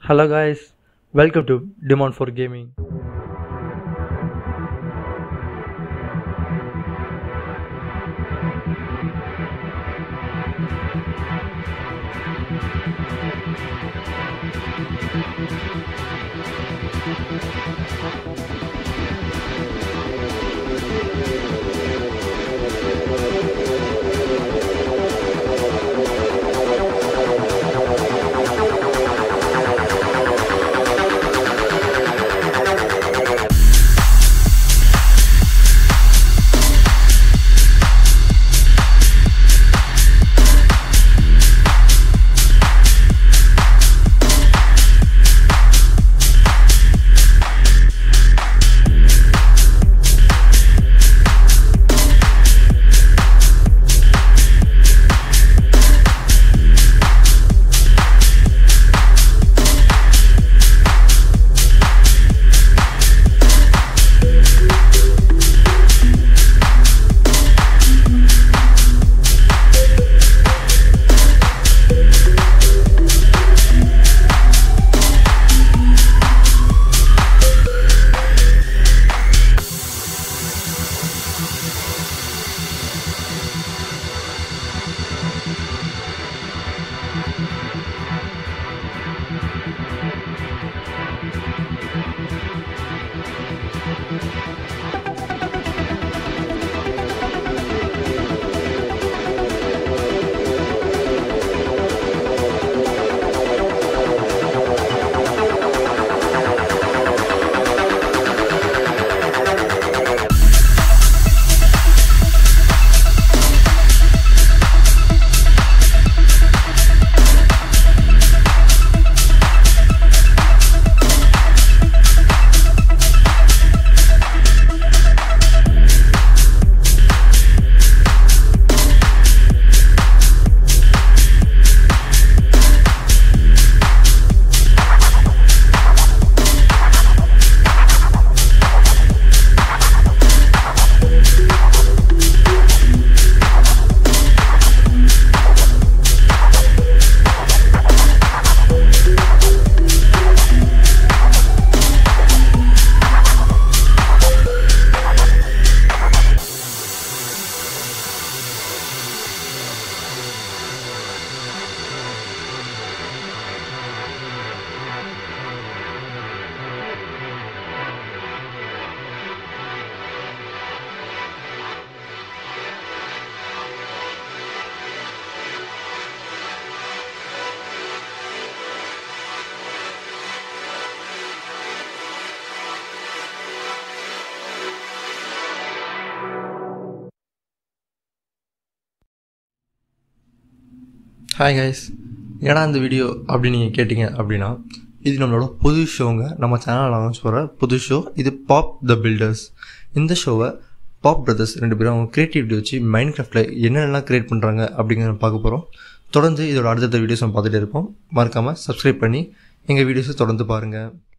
Hello guys, welcome to Demand for Gaming. Hi guys ஏன்னா இந்த video அப்படின்னு நீங்கள் கேட்டிங்க அப்படின்னா இது நம்மளோட புது ஷோங்க நம்ம சேனலில் லான்ச் போகிற புது ஷோ இது பாப் த பில்டர்ஸ் இந்த ஷோவை பாப் பிரதர்ஸ் ரெண்டு பேரும் அவங்க க்ரியேட்டிவிட்டி வச்சு மைண்ட் கிராஃப்டில் என்னென்னலாம் க்ரியேட் பண்ணுறாங்க அப்படிங்கிறத பார்க்க போகிறோம் தொடர்ந்து இதோட அடுத்தடுத்த வீடியோஸ் நம்ம பார்த்துட்டே இருப்போம் மறக்காமல் சப்ஸ்கிரைப் பண்ணி எங்கள் வீடியோஸை தொடர்ந்து பாருங்கள்